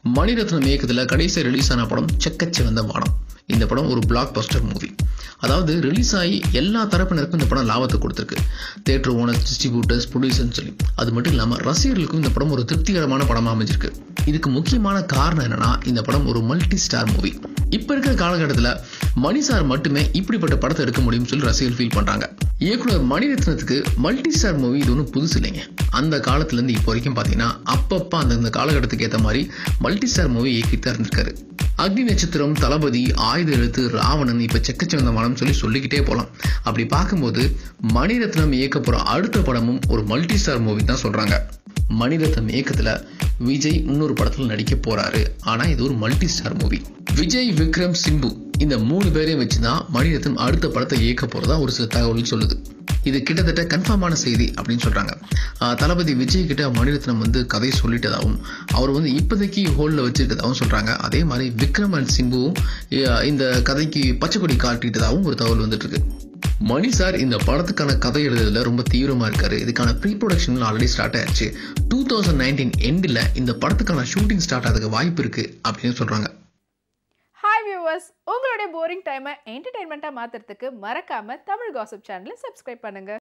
மணிரத்னம் இயக்கத்தில் கடைசியாக ரிலீஸ் ஆன படம் செக்கச்சிவந்த வானம் இந்த படம் ஒரு பிளாக் பஸ்டர் மூவி அதாவது ரிலீஸ் ஆகி எல்லா தரப்பினருக்கும் இந்த படம் லாபத்தை கொடுத்துருக்கு தேட்டர் ஓனர்ஸ் டிஸ்ட்ரிபியூட்டர்ஸ் ப்ரொடியூசர்னு சொல்லி அது மட்டும் இல்லாமல் ரசிகர்களுக்கும் இந்த படம் ஒரு திருப்திகரமான படமாக அமைஞ்சிருக்கு இதுக்கு முக்கியமான காரணம் என்னன்னா இந்த படம் ஒரு மல்டி ஸ்டார் மூவி இப்போ இருக்கிற காலகட்டத்தில் மணி சார் மட்டுமே இப்படிப்பட்ட படத்தை எடுக்க முடியும்னு சொல்லி ரசிகர்கள் ஃபீல் பண்ணுறாங்க இயக்குனர் மணிரத்னத்துக்கு மல்டி ஸ்டார் மூவி இது ஒன்றும் புதுசு இல்லைங்க அந்த காலத்துலேருந்து இப்போ வரைக்கும் பார்த்தீங்கன்னா அப்பப்போ அந்தந்த காலகட்டத்துக்கு ஏற்ற மாதிரி மல்டி ஸ்டார் மூவி இயக்கிட்டு தான் இருந்திருக்காரு அக்னி நட்சத்திரம் தளபதி ஆயுத எழுத்து ராவணன் இப்போ செக்கச்சவந்த மனம் சொல்லி சொல்லிக்கிட்டே போகலாம் அப்படி பார்க்கும்போது மணிரத்னம் இயக்க போகிற அடுத்த படமும் ஒரு மல்டி ஸ்டார் மூவி தான் சொல்கிறாங்க மணிரத்னம் இயக்கத்தில் விஜய் இன்னொரு படத்தில் நடிக்க போறாரு ஆனால் இது ஒரு multi star movie Vijay Vikram Simbu இந்த மூணு பேரையும் வச்சு தான் மணிரத்னம் அடுத்த படத்தை இயக்க போகிறதா ஒரு சில தகவல் சொல்லுது இது கிட்டத்தட்ட கன்ஃபார்மான செய்தி அப்படின்னு சொல்கிறாங்க தளபதி விஜய் கிட்ட மணிரத்னம் வந்து கதை சொல்லிட்டதாகவும் அவர் வந்து இப்போதைக்கு ஹோல்டில் வச்சிருக்கதாகவும் சொல்கிறாங்க அதே மாதிரி விக்ரம் அண்ட் சிம்புவும் அஹ், இந்த கதைக்கு பச்சைக்கொடி காட்டிட்டதாகவும் ஒரு தகவல் வந்துட்டு இருக்கு மணி சார் இந்த படத்துக்கான கதை எழுதுறதுல ரொம்ப தீவிரமா இருக்காரு இதுக்கான ப்ரீ ப்ரொடக்ஷன் ஆல்ரெடி ஸ்டார்ட் ஆயிடுச்சு டூ தௌசண்ட் நைன்டீன் எண்டில் இந்த படத்துக்கான ஷூட்டிங் ஸ்டார்ட் ஆகிறதுக்கு வாய்ப்பு இருக்கு அப்படின்னு சொல்றாங்க ஹாய் வியூவர்ஸ் உங்களுடைய போரிங் டைமை என்டர்டைன்மெண்ட்டாக மாற்றுறதுக்கு மறக்காமல் தமிழ் காசிப் சேனலை சப்ஸ்கிரைப் பண்ணுங்கள்